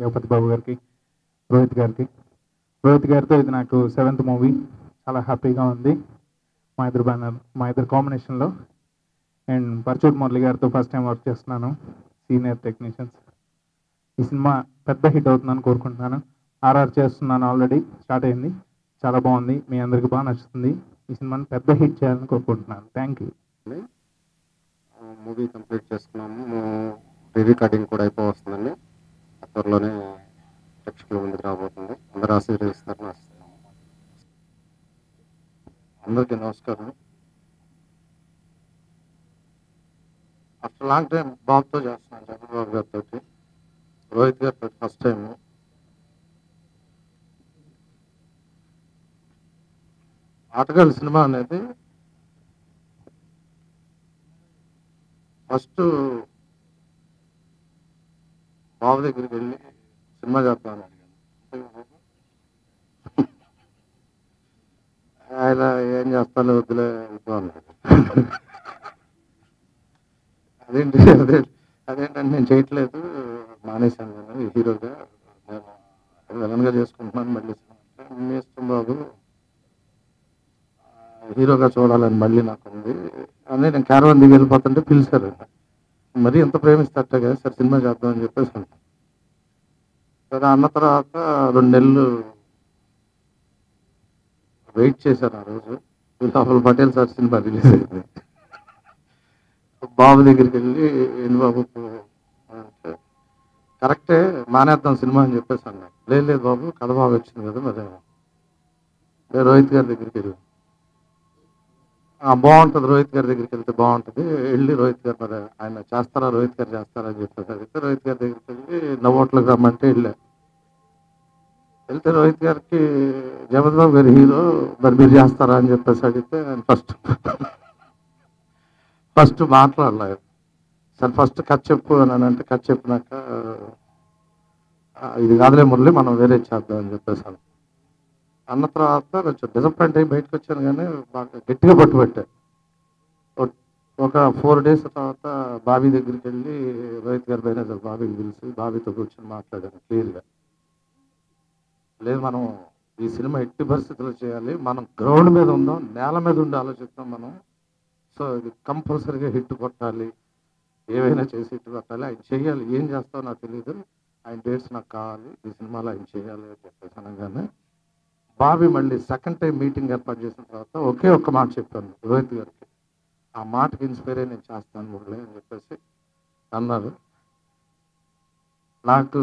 జగపతి బాబు గారికి రోహిత్ గారికి రోహిత్ గారితో ఇది నాకు సెవెంత్ మూవీ చాలా హ్యాపీగా ఉంది మా ఇద్దరు బ్యానర్ మా ఇద్దరు కాంబినేషన్లో అండ్ పర్చూట్ మురళి గారితో ఫస్ట్ టైం వర్క్ చేస్తున్నాను సీనియర్ టెక్నీషియన్స్ ఈ సినిమా పెద్ద హిట్ అవుతుందని కోరుకుంటున్నాను ఆర్ఆర్ చేస్తున్నాను ఆల్రెడీ స్టార్ట్ అయింది చాలా బాగుంది మీ అందరికి బాగా నచ్చుతుంది ఈ సినిమాని పెద్ద హిట్ చేయాలని కోరుకుంటున్నాను థ్యాంక్ యూ మూవీ కంప్లీట్ చేసుకున్నాము రీ రికార్డింగ్ కూడా అయిపోవస్తుందండి త్వరలోనే ప్రేక్షకుల ముందుకు రాబోతుంది అందరూ ఆశీర్వదిస్తారని ఆశిస్తున్నాము అందరికీ నమస్కారం ఆఫ్టర్ లాంగ్ టైం బాబుతో చేస్తున్నాను చంద్రబాబు గారితో రోహిత్ గారితో ఫస్ట్ టైం ఆటగాళ్ళ సినిమా అనేది ఫస్ట్ బాబు దగ్గరికి వెళ్ళి సినిమా చేద్దామని అడిగాను ఆయన ఏం చేస్తాను వద్దులే వెళ్ళిపో అన్నాడు అదేంటి అదే అదేంటంటే నేను చేయట్లేదు మానేశాను నేను హీరోగా నేను విలన్గా చేసుకుంటున్నాను మళ్ళీ సినిమా అంటే, మీ ఇష్టం బాబు హీరోగా చూడాలని మళ్ళీ నాకు ఉంది అని నేను క్యారవన్ దిగి వెళ్ళిపోతుంటే పిలిచారు మరీ ఎంత ప్రేమిస్తట కదా సార్ సినిమా చేద్దామని చెప్పేసి అన్నా. సరే అన్న తర్వాత రెండు నెలలు వెయిట్ చేశాను ఆ రోజు లోపల పటేల్ సార్ సినిమా రిలీజ్ అయింది బాబు దగ్గరికి వెళ్ళి ఏంటి బాబు అంటే కరెక్టే మానేద్దాం సినిమా అని చెప్పేసి అన్నా లేదు లేదు బాబు కథ బాగా వచ్చింది కదా మరి నేను రోహిత్ గారి దగ్గరికి వెళ్ళి ఆ, బాగుంటుంది రోహిత్ గారి దగ్గరికి వెళ్తే బాగుంటుంది వెళ్ళి రోహిత్ గారు మరి ఆయన చేస్తారా రోహిత్ గారు చేస్తారా అని చెప్పేసి అడిగితే రోహిత్ గారి దగ్గరికి వెళ్ళి నవ్వోట్లకు రమ్మంటే వెళ్ళా వెళ్తే రోహిత్ గారికి జగత్ బాబు గారి హీరో మరి మీరు చేస్తారా అని చెప్పేసి అడిగితే ఆయన ఫస్ట్ ఫస్ట్ మాట్లాడలేదు సార్ ఫస్ట్ కథ చెప్పు అని అంటే కథ చెప్పినాక "ఆ, ఇది కాదులే మురళి మనం వేరే చేద్దాం అని చెప్పేసి అన్నా. అన్న తర్వాత కొంచెం డిసప్పాయింట్ అయ్యి బయటకు వచ్చాను కానీ బాగా గట్టిగా పట్టుబట్టా ఒక- ఒక ఫోర్ డేస్ తర్వాత బాబీ దగ్గరికి వెళ్ళి రోహిత్ గారి మేనేజర్ బాబీని పిలిచి బాబీతో కూర్చొని మాట్లాడాను క్లియర్గా లేదు మనం ఈ సినిమా ఎట్టి పరిస్థితుల్లో చేయాలి మనం గ్రౌండ్ మీద ఉందాం నేల మీద ఉండి ఆలోచిస్తాం మనం సో ఇది కంపల్సరీగా హిట్ కొట్టాలి ఏవైనా చేసి హిట్ కొట్టాలి ఆయన చేయాలి ఏం చేస్తావో నాకు తెలియదు ఆయన డేట్స్ నాకు కావాలి ఈ సినిమాలో ఆయన చేయాలి అని చెప్పేసి అనగానే బాబీ మళ్ళీ సెకండ్ టైం మీటింగ్ ఏర్పాటు చేసిన తర్వాత ఒకే ఒక్క మాట చెప్పాను రోహిత్ గారికి ఆ మాటకి ఇన్స్పైర్ అయ్యి నేను చేస్తాను మురళి అని చెప్పేసి అన్నారు నాకు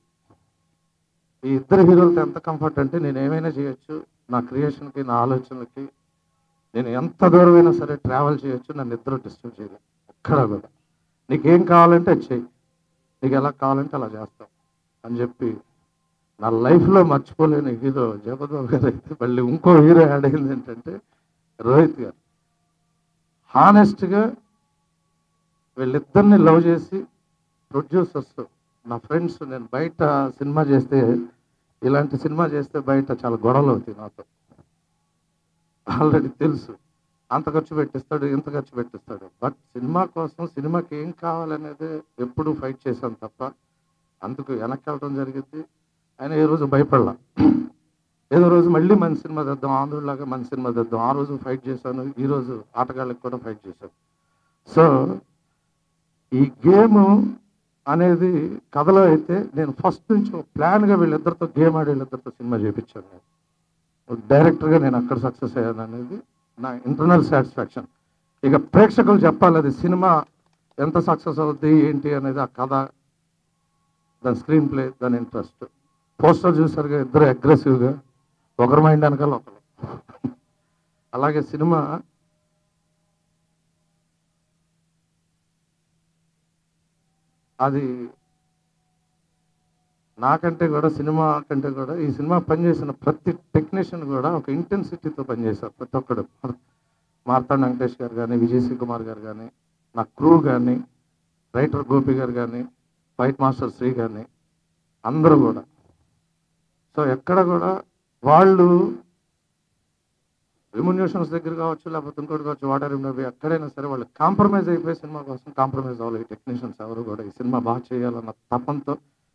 ఈ ఇద్దరు హీరోలతో ఎంత కంఫర్ట్ అంటే నేను ఏమైనా చేయొచ్చు నా క్రియేషన్కి నా ఆలోచనలకి నేను ఎంత దూరమైనా సరే ట్రావెల్ చేయొచ్చు నన్ను ఇద్దరు డిస్టర్బ్ చేయలేదు ఎక్కడ కూడా నీకేం కావాలంటే అది చెయ్యి నీకు ఎలా కావాలంటే అలా చేస్తాం అని చెప్పి నా లైఫ్లో మర్చిపోలేని హీరో జగద్బాబు గారు అయితే మళ్ళీ ఇంకో హీరో యాడ్ అయింది ఏంటంటే రోహిత్ గారు హానెస్ట్గా వీళ్ళిద్దరిని లవ్ చేసి ప్రొడ్యూసర్స్ నా ఫ్రెండ్స్ నేను బయట సినిమా చేస్తే ఇలాంటి సినిమా చేస్తే బయట చాలా గొడవలు అవుతాయి నాతో ఆల్రెడీ తెలుసు అంత ఖర్చు పెట్టిస్తాడు ఇంత ఖర్చు పెట్టిస్తాడు బట్ సినిమా కోసం సినిమాకి ఏం కావాలనేది ఎప్పుడు ఫైట్ చేశాను తప్ప అందుకు వెనక్కి వెళ్ళడం జరిగింది ఆయన ఏ రోజు భయపడలా ఏదో రోజు మళ్ళీ మంచి సినిమా తెద్దాం ఆంధ్రులాగా మంచి సినిమా తెద్దాం ఆ రోజు ఫైట్ చేశాను ఈ రోజు ఆటగాళ్ళకి కూడా ఫైట్ చేశాను సో ఈ గేమ్ అనేది కథలో అయితే నేను ఫస్ట్ నుంచి ఒక ప్లాన్గా వీళ్ళిద్దరితో గేమ్ ఆడి వీళ్ళిద్దరితో సినిమా చేయించాను నేను ఒక డైరెక్టర్గా నేను అక్కడ సక్సెస్ అయ్యాను అనేది నా ఇంటర్నల్ సాటిస్ఫాక్షన్ ఇక ప్రేక్షకులు చెప్పాలి అది సినిమా ఎంత సక్సెస్ అవుద్ది ఏంటి అనేది ఆ కథ దాని స్క్రీన్ ప్లే దాని ఇంట్రెస్ట్ పోస్టర్ చూసారుగా ఇద్దరు అగ్రెసివ్గా ఒకరి మైండ్ వెనకాల ఒకరు అలాగే సినిమా అది నాకంటే కూడా సినిమా కంటే కూడా ఈ సినిమా పనిచేసిన ప్రతి టెక్నీషియన్ కూడా ఒక ఇంటెన్సిటీతో పనిచేశారు ప్రతి ఒక్కడు మార్తాండ వెంకటేష్ గారు కానీ విజయ్ సి కుమార్ గారు కానీ నా క్రూ కానీ రైటర్ గోపి గారు కానీ ఫైట్ మాస్టర్ శ్రీ కానీ అందరూ కూడా సో ఎక్కడ కూడా వాళ్ళు రెమ్యునేషన్స్ దగ్గర కావచ్చు లేకపోతే ఇంకోటి కావచ్చు వాటర్ ఎక్కడైనా సరే వాళ్ళు కాంప్రమైజ్ అయిపోయి సినిమా కోసం కాంప్రమైజ్ అవ్వాలి ఈ టెక్నీషియన్స్ ఎవరు కూడా ఈ సినిమా బాగా చేయాలన్న తపంతో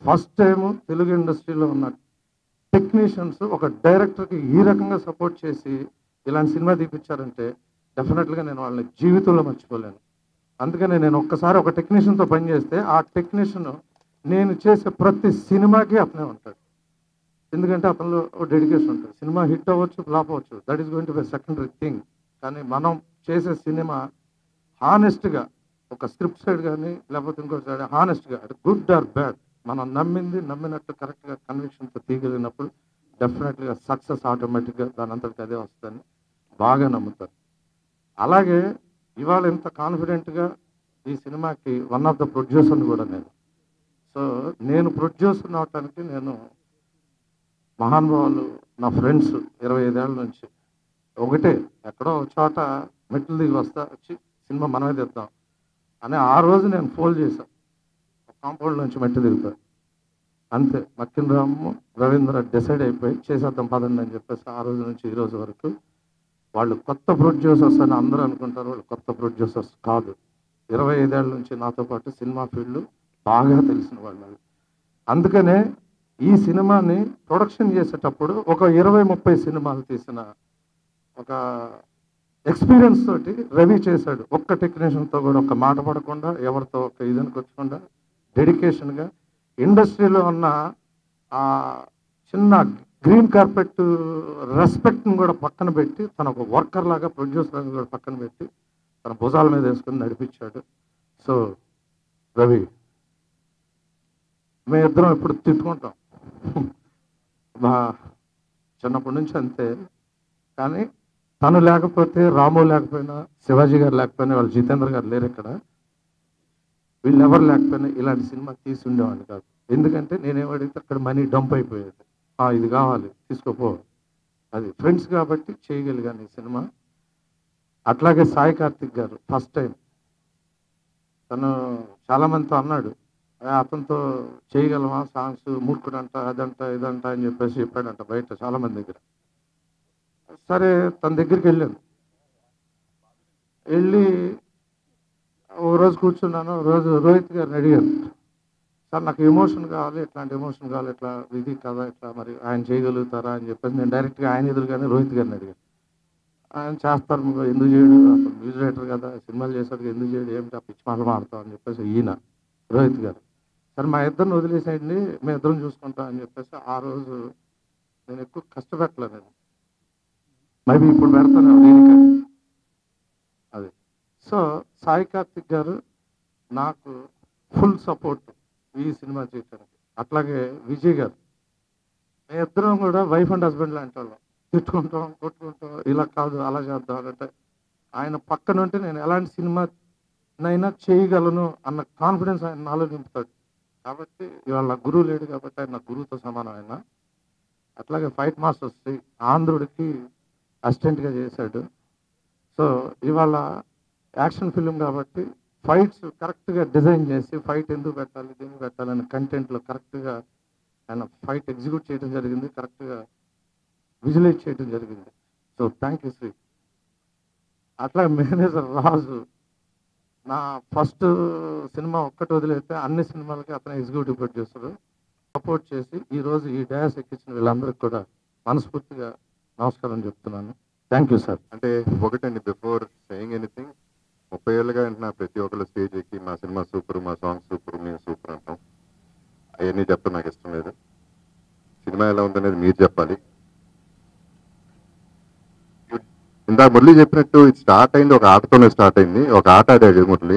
ఫస్ట్ టైం తెలుగు ఇండస్ట్రీలో ఉన్న టెక్నీషియన్స్ ఒక డైరెక్టర్కి ఈ రకంగా సపోర్ట్ చేసి ఇలాంటి సినిమా తీపించారంటే డెఫినెట్గా నేను వాళ్ళని జీవితంలో మర్చిపోలేను అందుకని నేను ఒక్కసారి ఒక టెక్నీషియన్తో పనిచేస్తే ఆ టెక్నీషియన్ నేను చేసే ప్రతి సినిమాకి అతనే ఉంటాడు ఎందుకంటే అతనిలో డెడికేషన్ ఉంటుంది సినిమా హిట్ అవ్వచ్చు ఫ్లాప్ అవ్వచ్చు that is going to be secondary thing కానీ మనం చేసే సినిమా హానెస్ట్గా ఒక స్క్రిప్ట్ సైడ్ కానీ లేకపోతే ఇంకోటి సైడ్ హానెస్ట్గా అది గుడ్ ఆర్ బ్యాడ్ మనం నమ్మింది నమ్మినట్టు కరెక్ట్గా కన్విక్షన్తో తీయగలిగినప్పుడు డెఫినెట్గా సక్సెస్ ఆటోమేటిక్గా దాని అంతటికి అదే వస్తుందని బాగా నమ్ముతారు అలాగే ఇవాళ ఇంత కాన్ఫిడెంట్గా ఈ సినిమాకి వన్ ఆఫ్ ద ప్రొడ్యూసర్ని కూడా నేను సో నేను ప్రొడ్యూసర్ అవటానికి నేను మహానుభావులు నా ఫ్రెండ్స్ ఇరవై ఐదేళ్ళ నుంచి ఒకటే ఎక్కడో ఒక చోట మెట్లు దిగి వస్తా వచ్చి సినిమా మనమే తెద్దాం అని ఆ రోజు నేను ఫోన్ చేశాను కాంపౌండ్ నుంచి మెట్టు దిగుతా అంతే మక్కిన రాము రవీంద్ర డిసైడ్ అయిపోయి చేసేద్దాం పదండి అని చెప్పేసి ఆ రోజు నుంచి ఈ రోజు వరకు వాళ్ళు కొత్త ప్రొడ్యూసర్స్ అని అందరూ అనుకుంటారు వాళ్ళు కొత్త ప్రొడ్యూసర్స్ కాదు ఇరవై ఐదేళ్ల నుంచి నాతో పాటు సినిమా ఫీల్డ్ బాగా తెలిసిన వాళ్ళు అందుకనే ఈ సినిమాని ప్రొడక్షన్ చేసేటప్పుడు ఒక ఇరవై ముప్పై సినిమాలు తీసిన ఒక ఎక్స్పీరియన్స్ తోటి రవి చేశాడు ఒక్క టెక్నీషియన్తో కూడా ఒక మాట పడకుండా ఎవరితో ఒక ఇదని వచ్చకుండా డెడికేషన్గా ఇండస్ట్రీలో ఉన్న ఆ చిన్న గ్రీన్ కార్పెట్ రెస్పెక్ట్ని కూడా పక్కన పెట్టి తన ఒక వర్కర్ లాగా ప్రొడ్యూసర్ కూడా పక్కన పెట్టి తన భుజాల మీద వేసుకుని నడిపించాడు సో రవి మేము ఇద్దరం ఎప్పుడు తిట్టుకుంటాం మా చిన్నప్పటి నుంచి అంతే కానీ తను లేకపోతే రాము లేకపోయినా శివాజీ గారు లేకపోయినా వాళ్ళు జితేంద్ర గారు లేరు ఇక్కడ వీళ్ళు ఎవరు లేకపోయినా ఇలాంటి సినిమా తీసి ఉండేవాడిని కాదు ఎందుకంటే నేనేమడిగితే అక్కడ మనీ డంప్ అయిపోయేది ఆ, ఇది కావాలి తీసుకోపో అది ఫ్రెండ్స్ కాబట్టి చేయగలిగాను ఈ సినిమా అట్లాగే సాయి కార్తిక్ గారు ఫస్ట్ టైం తను చాలా మందితో అన్నాడు "ఆ, అతనితో చేయగలమా సాంగ్స్ మూర్ఖుడంట అదంట ఇదంట అని చెప్పేసి చెప్పాడంట బయట చాలా మంది దగ్గర సరే తన దగ్గరికి వెళ్ళాను వెళ్ళి ఓ రోజు కూర్చున్నాను ఓ రోజు రోహిత్ గారిని అడిగాను సార్ నాకు ఎమోషన్ కావాలి ఇట్లాంటి ఎమోషన్ కావాలి ఇట్లా ఇది కదా ఇట్లా మరి ఆయన చేయగలుగుతారా అని చెప్పేసి నేను డైరెక్ట్గా ఆయన ఎదురుగానే రోహిత్ గారిని అడిగాను ఆయన చేస్తారు మీరు ఎందుకు చేయడు అసలు మ్యూజిక్ డైరెక్టర్ కదా సినిమాలు చేశాడు ఎందుకు చేయడు ఏమిటి ఆ పిచ్చి మాటలు మాడతాం అని చెప్పేసి ఈయన రోహిత్ గారు సరే మా ఇద్దరిని వదిలేసేయండి మేము ఇద్దరం చూసుకుంటాం అని చెప్పేసి ఆ రోజు నేను ఎక్కువ కష్టపెట్టలే నేను మేబీ ఇప్పుడు పెడతాను దీనికి అది సో సాయి కార్తిక్ గారు నాకు ఫుల్ సపోర్ట్ ఈ సినిమా చేయడానికి అట్లాగే విజయ్ గారు మేము ఇద్దరం కూడా వైఫ్ అండ్ హస్బెండ్ లాంటి వాళ్ళం తిట్టుకుంటాం కొట్టుకుంటాం ఇలా కాదు అలా చేద్దాం అంటే ఆయన పక్కన ఉంటే నేను ఎలాంటి సినిమా నైనా చేయగలను అన్న కాన్ఫిడెన్స్ ఆయన నాలో నింపుతాడు కాబట్టి ఇవాళ నా గురువు లేడు కాబట్టి ఆయన నా గురువుతో సమానం ఆయన అట్లాగే ఫైట్ మాస్టర్స్ ఆంధ్రుడికి అసిస్టెంట్గా చేశాడు సో ఇవాళ యాక్షన్ ఫిలిం కాబట్టి ఫైట్స్ కరెక్ట్గా డిజైన్ చేసి ఫైట్ ఎందుకు పెట్టాలి దేనికి పెట్టాలని కంటెంట్లో కరెక్ట్గా ఆయన ఫైట్ ఎగ్జిక్యూట్ చేయడం జరిగింది కరెక్ట్గా విజువలైజ్ చేయడం జరిగింది సో థ్యాంక్ యూ శ్రీ అట్లా మేనేజర్ రాజు నా ఫస్ట్ సినిమా ఒక్కటి వదిలేస్తే అన్ని సినిమాలకి అతను ఎగ్జిక్యూటివ్ ప్రొడ్యూసర్ సపోర్ట్ చేసి ఈ రోజు ఈ డయాస్ ఎక్కించిన వీళ్ళందరికీ కూడా మనస్ఫూర్తిగా నమస్కారం చెప్తున్నాను థ్యాంక్ యూ సార్ అంటే ఒకటండి బిఫోర్ సెయింగ్ ఎనీథింగ్ ముప్పై ఏళ్ళుగా అంటున్నా ప్రతి ఒక్కరు స్టేజ్ ఎక్కి మా సినిమా సూపర్ మా సాంగ్ సూపర్ మేము సూపర్ అంటాం అవన్నీ చెప్పడం నాకు ఇష్టం లేదు సినిమా ఎలా ఉందనేది మీరు చెప్పాలి ఇందాక మురళి చెప్పినట్టు ఇది స్టార్ట్ అయింది ఒక ఆటతోనే స్టార్ట్ అయింది ఒక ఆట ఆడాడు మురళి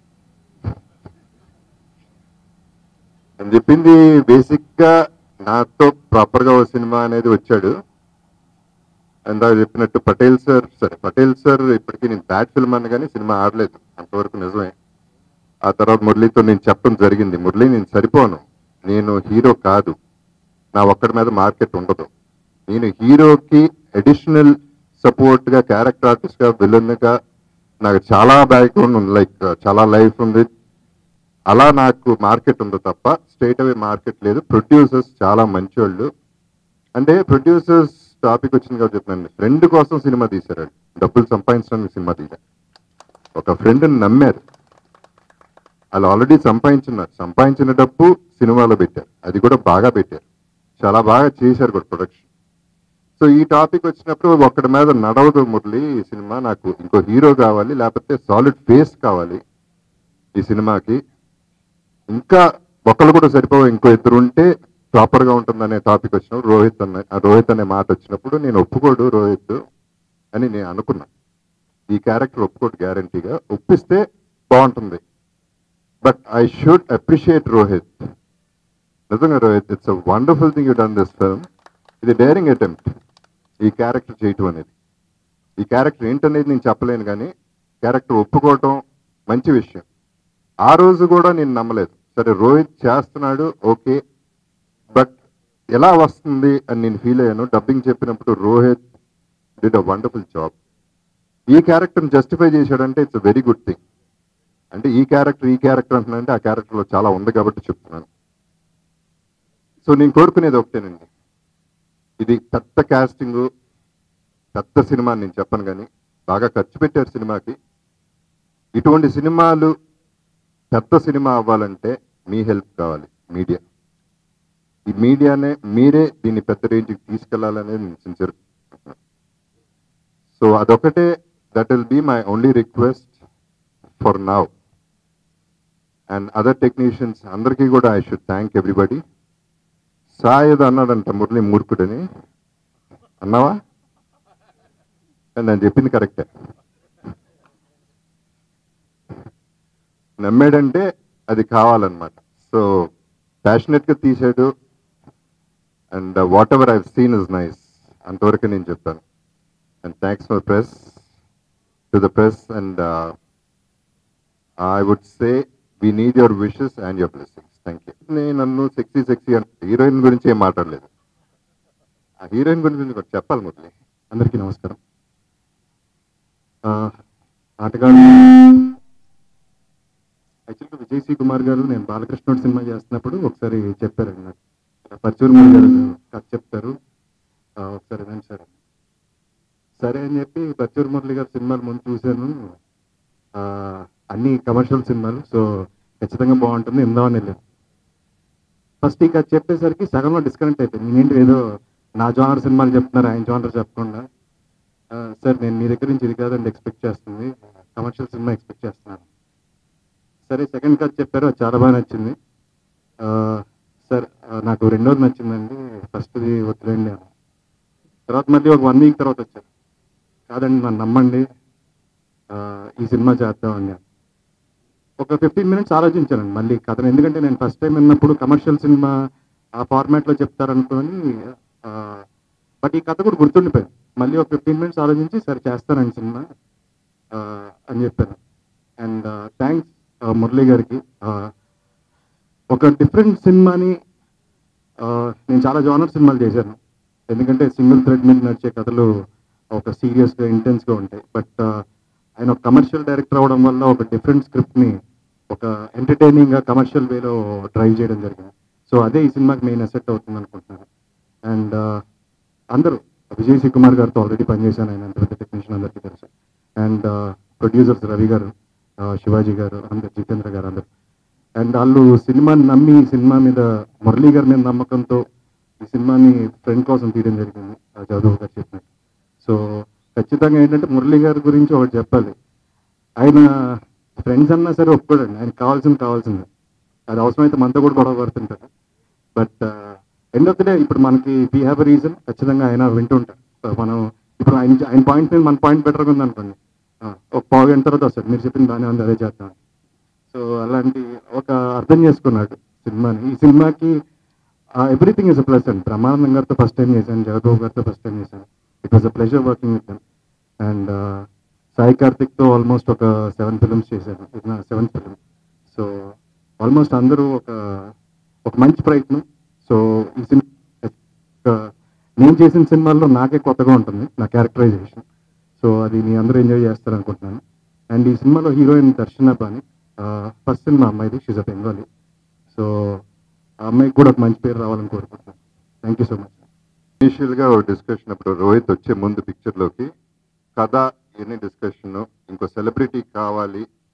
నేను చెప్పింది బేసిక్ గా నాతో ప్రాపర్ గా ఒక సినిమా అనేది వచ్చాడు ఇందాక చెప్పినట్టు పటేల్ సార్ సరే పటేల్ సార్ ఇప్పటికీ నేను బ్యాడ్ ఫిల్మ్ అని కానీ సినిమా ఆడలేదు అంతవరకు నిజమే ఆ తర్వాత మురళితో నేను చెప్పడం జరిగింది మురళి నేను సరిపోను నేను హీరో కాదు నా ఒక్కడి మీద మార్కెట్ ఉండదు నేను హీరోకి అడిషనల్ సపోర్ట్ గా క్యారెక్టర్ ఆర్టిస్ట్ గా విలన్ గా నాకు చాలా బ్యాక్గ్రౌండ్ ఉంది లైక్ చాలా లైఫ్ ఉంది అలా నాకు మార్కెట్ ఉంది తప్ప స్ట్రైట్ అవే మార్కెట్ లేదు ప్రొడ్యూసర్స్ చాలా మంచోళ్ళు అంటే ప్రొడ్యూసర్స్ టాపిక్ వచ్చింది కాబట్టి చెప్తున్నాను ఫ్రెండ్ కోసం సినిమా తీశారు వాళ్ళు. డబ్బులు సంపాదించడానికి సినిమా తీశారు ఒక ఫ్రెండ్ని నమ్మారు వాళ్ళు ఆల్రెడీ సంపాదించున్నారు సంపాదించిన డబ్బు సినిమాలో పెట్టారు అది కూడా బాగా పెట్టారు చాలా బాగా చేశారు కూడా ప్రొడక్షన్ సో ఈ టాపిక్ వచ్చినప్పుడు ఒక్కడి మీద నడవదు మురళి ఈ సినిమా నాకు ఇంకో హీరో కావాలి లేకపోతే సాలిడ్ ఫేస్ కావాలి ఈ సినిమాకి ఇంకా ఒకళ్ళు కూడా సరిపోవు ఇంకో ఇద్దరు ఉంటే ప్రాపర్ గా ఉంటుందనే టాపిక్ వచ్చినప్పుడు రోహిత్ అన్న ఆ రోహిత్ అనే మాట వచ్చినప్పుడు నేను ఒప్పుకోడు రోహిత్ అని నేను అనుకున్నా ఈ క్యారెక్టర్ ఒప్పుకోడు గ్యారంటీగా ఒప్పిస్తే బాగుంటుంది but I should appreciate Rohit నిజంగా Rohit it's a wonderful thing you done this film ఇది డేరింగ్ అటెంప్ట్ ఈ క్యారెక్టర్ చేయటం అనేది ఈ క్యారెక్టర్ ఏంటనేది నేను చెప్పలేను కానీ క్యారెక్టర్ ఒప్పుకోవటం మంచి విషయం ఆ రోజు కూడా నేను నమ్మలేదు సరే రోహిత్ చేస్తున్నాడు ఓకే బట్ ఎలా వస్తుంది అని నేను ఫీల్ అయ్యాను డబ్బింగ్ చెప్పినప్పుడు Rohit did a wonderful job ఈ క్యారెక్టర్ని జస్టిఫై చేశాడంటే ఇట్స్ వెరీ గుడ్ థింగ్ అంటే ఈ క్యారెక్టర్ ఈ క్యారెక్టర్ అంటున్నానంటే ఆ క్యారెక్టర్లో చాలా ఉంది కాబట్టి చెప్తున్నాను సో నేను కోరుకునేది ఒకటేనండి ఇది పెద్ద కాస్టింగ్ పెద్ద సినిమా అని నేను చెప్పను కానీ బాగా ఖర్చు పెట్టారు సినిమాకి ఇటువంటి సినిమాలు పెద్ద సినిమా అవ్వాలంటే మీ హెల్ప్ కావాలి మీడియా ఈ మీడియానే మీరే దీన్ని పెద్ద రేంజ్కి తీసుకెళ్లాలనేది నేను సిన్సియర్ సో అదొకటే that will be my only request for now and other technicians అందరికీ కూడా ఐ షుడ్ థ్యాంక్ ఎవ్రీబడి సాయద్ అన్నాడంట మురళి మూర్ఖుడని అన్నావా కానీ నేను చెప్పింది కరెక్టే నమ్మాడంటే అది కావాలన్నమాట సో ప్యాషనెట్గా తీసాడు and whatever I seen is nice అంతవరకు నేను చెప్తాను and thanks for press to the press and I would say we need your wishes and your blessings thank you నేను నన్ను సెక్సీ సెక్సీ అంటే హీరోయిన్ గురించి ఏం మాట్లాడలేదు ఆ హీరోయిన్ గురించి ఒకటి చెప్పాలి మురళి అందరికీ నమస్కారం ఆ, ఆటగాడు యాక్చువల్గా విజయ్ సి కుమార్ గారు నేను బాలకృష్ణుడు సినిమా చేస్తున్నప్పుడు ఒకసారి చెప్పారండి నాకు ఇలా పర్చూరు మురళి గారు కథ చెప్తారు ఆ, ఒకసారి వినండి సార్ అని. సరే అని చెప్పి పర్చూరు మురళి గారు సినిమాలు ముందు చూశాను ఆ, అన్ని కమర్షియల్ సినిమాలు సో ఖచ్చితంగా బాగుంటుంది ఇందామని వెళ్ళాను ఫస్ట్ ఇక చెప్పేసరికి సగంలో డిస్కనెక్ట్ అయిపోయింది నేనేంటి ఏదో నా జోనర్ సినిమాలు చెప్తున్నారు ఆయన జోనర్ చెప్పకుండా ఆ, సార్ నేను మీ దగ్గర నుంచి ఇది కాదండి ఎక్స్పెక్ట్ చేస్తుంది కమర్షియల్ సినిమా ఎక్స్పెక్ట్ చేస్తున్నాను సరే సెకండ్ కట్ చెప్పారు అది చాలా బాగా నచ్చింది ఆ, సార్ ఆ, నాకు రెండోది నచ్చిందండి ఫస్ట్ది వద్దులేండి అని తర్వాత మళ్ళీ ఒక వన్ వీక్ తర్వాత వచ్చారు కాదండి నన్ను నమ్మండి ఆ, ఈ సినిమా చేద్దామండి అని. ఒక ఫిఫ్టీన్ మినిట్స్ ఆలోచించానండి మళ్ళీ కథను ఎందుకంటే నేను ఫస్ట్ టైం విన్నప్పుడు కమర్షియల్ సినిమా ఆ ఫార్మాట్లో చెప్తారనుకొని బట్ ఈ కథ కూడా గుర్తుండిపోయింది మళ్ళీ ఒక ఫిఫ్టీన్ మినిట్స్ ఆలోచించి సరే చేస్తానండి సినిమా ఆ, అని చెప్పాను అండ్ థ్యాంక్స్ మురళి గారికి ఆ, ఒక డిఫరెంట్ సినిమాని ఆ, నేను చాలా జానర్ సినిమాలు చేశాను ఎందుకంటే సింగిల్ థ్రెడ్ మీద నడిచే కథలు ఒక సీరియస్గా ఇంటెన్స్గా ఉంటాయి బట్ ఆయన ఒక కమర్షియల్ డైరెక్టర్ అవడం వల్ల ఒక డిఫరెంట్ స్క్రిప్ట్ని ఒక ఎంటర్టైనింగ్గా కమర్షియల్ వేలో డ్రైవ్ చేయడం జరిగింది సో అదే ఈ సినిమాకి మెయిన్ ఎసెట్ అవుతుంది అనుకుంటున్నాను అండ్ అందరూ విజయ్ సి కుమార్ గారితో ఆల్రెడీ పనిచేశాను ఆయన అంత పెద్ద టెక్నీషియన్ అందరికీ తెలుసు అండ్ ప్రొడ్యూసర్స్ రవి గారు ఆ, శివాజీ గారు అందరు జితేంద్ర గారు అందరు అండ్ వాళ్ళు సినిమాని నమ్మి ఈ సినిమా మీద మురళీ గారి మీద నమ్మకంతో ఈ సినిమాని ఫ్రెండ్ కోసం తీయడం జరిగింది ఆ జాదవ్ గారు చెప్పినట్టు సో ఖచ్చితంగా ఏంటంటే మురళీ గారి గురించి ఒకటి చెప్పాలి ఆయన ఫ్రెండ్స్ అన్నా సరే ఒప్పుకోడండి ఆయనకి కావాల్సింది కావాల్సింది అది అవసరమైతే మనతో కూడా గొడవ పడుతుంటారు but end of the day ఇప్పుడు మనకి వీ హ్యావ్ రీజన్ ఖచ్చితంగా ఆయన వింటుంటారు So, మనం ఇప్పుడు ఆయన ఆయన పాయింట్ మీద మన పాయింట్ బెటర్గా ఉంది అనుకోండి ఆ, ఒక పావు గంట తర్వాత వస్తారు మీరు చెప్పింది బాగానే ఉంది అదే చేద్దాం సో అలాంటి ఒక అర్థం చేసుకున్నాడు సినిమాని ఈ సినిమాకి ఎవ్రీథింగ్ ఇస్ అ ప్లస్ అండి బ్రహ్మానందం గారితో ఫస్ట్ టైం చేశాను జగబాబు గారితో ఫస్ట్ టైం చేశాను it was a pleasure working with them and Sai కార్తిక్తో ఆల్మోస్ట్ ఒక సెవెన్ ఫిల్మ్స్ చేశాను ఇది నా సెవెంత్ ఫిలిం సో ఆల్మోస్ట్ అందరూ ఒక ఒక మంచి ప్రయత్నం సో ఈ సినిమా నేను చేసిన సినిమాల్లో నాకే కొత్తగా ఉంటుంది నా క్యారెక్టరైజేషన్ సో అది మీ అందరూ ఎంజాయ్ చేస్తారు అనుకుంటున్నాను అండ్ ఈ సినిమాలో హీరోయిన్ దర్శన పాని ఫస్ట్ సినిమా అమ్మాయిది షీజ్ అ బెంగాలీ సో ఆ అమ్మాయికి కూడా ఒక మంచి పేరు రావాలని కోరుకుంటున్నాను thank you so much initial గా ఒక డిస్కషన్ అప్పుడు రోహిత్ వచ్చే ముందు పిక్చర్ లోకి కథ ఎన్ని డిస్కషన్ ఇంకో సెలబ్రిటీ కావాలి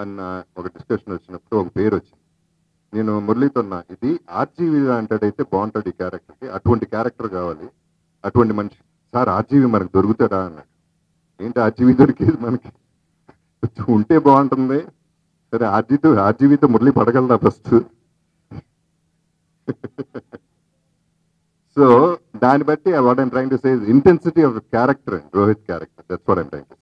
అన్న ఒక డిస్కషన్ వచ్చినప్పుడు ఒక పేరు వచ్చింది నేను మురళితో అన్నా ఇది ఆర్జీవి అంటాడైతే బాగుంటాడు ఈ క్యారెక్టర్కి అటువంటి క్యారెక్టర్ కావాలి అటువంటి మనిషి సార్ ఆర్జీవి మనకు దొరుకుతాడా అన్నాడు ఏంటి ఆర్జీవి దొరికేది మనకి కొంచెం ఉంటే బాగుంటుంది సరే ఆర్జీతో ఆర్జీవితో మురళి పడగలదా ఫస్ట్ సో దాన్ని బట్టి what I'm trying to say intensity of character Rohit character that's what I'm trying to